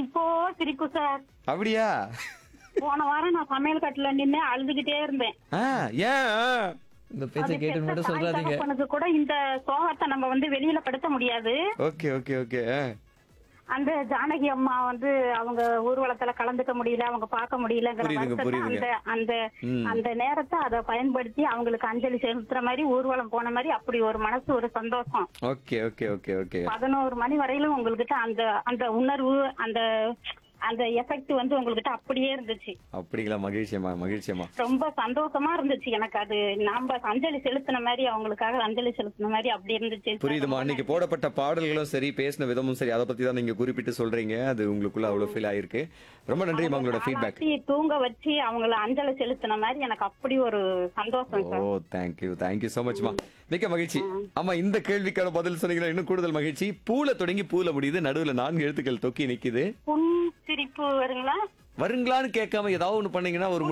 சிரிப்போ சிரிப்பு சார் அப்படியா போன வாரம் நான் சமையல் கட்டுல நின்னு அழுதுகிட்டே இருந்தேன் ஆ ஏன் ஆ. இந்த பேச்சை அது கேட்டு பெத்த மட்டும் தாய் சொல்றாதீங்க தகப்பனுக்கு கூட இந்த சோகத்தை நம்ம வந்து வெளியில படுத்த முடியாது ஓகே ஓகே ஓகே ஆ. அந்த ஜானகி அம்மா வந்து அவங்க ஊர்வலத்துல கலந்துக்க முடியல அவங்க பார்க்க முடியலங்கிற புரியுதுங்க, வருத்தத்தை புரியுதுங்க. அந்த அந்த ம். அந்த நேரத்தை அதை பயன்படுத்தி அவங்களுக்கு அஞ்சலி செலுத்துற மாதிரி ஊர்வலம் போன மாதிரி அப்படி ஒரு மனசு ஒரு சந்தோஷம் ஓகே ஓகே ஓகே ஓகே பதினோரு மணி வரையிலும் உங்ககிட்ட அந்த அந்த உணர்வு அந்த அந்த எஃபெக்ட் வந்து உங்ககிட்ட அப்படியே இருந்துச்சு அப்படிங்களா மகிழ்ச்சியம்மா மகிழ்ச்சியம்மா ரொம்ப சந்தோஷமா இருந்துச்சு எனக்கு அது நாம அஞ்சலி செலுத்தின மாதிரி அவங்களுக்காக அஞ்சலி செலுத்தின மாதிரி அப்படி இருந்துச்சு புரியுதுமா அன்னைக்கு போடப்பட்ட பாடல்களும் சரி பேசின விதமும் சரி அதை பத்தி தான் நீங்க குறிப்பிட்டு சொல்றீங்க அது உங்களுக்குள்ள அவ்வளவு ஃபீல் ஆயிருக்கு ரொம்ப நன்றிமா உங்களோட ஃபீட்பேக் தாலாட்டி தூங்க வச்சு அவங்கள அஞ்சலி செலுத்தின மாதிரி எனக்கு அப்படி ஒரு சந்தோஷம் oh sir thank you thank you so மச்மா மிக்க மகிழ்ச்சி ஆமா இந்த கேள்விக்கான பதில் சொன்னீங்கன்னா இன்னும் கூடுதல் மகிழ்ச்சி பூல தொடங்கி பூல முடியுது நடுவுல நான்கு எழுத்துக்கள் தொக்கி நிக்குது புன் சிரிப்பு வருங்களா வருங்களான்னு கேட்காம ஏதாவது ஒண்ணு பண்ணீங்கன்னா ஒரு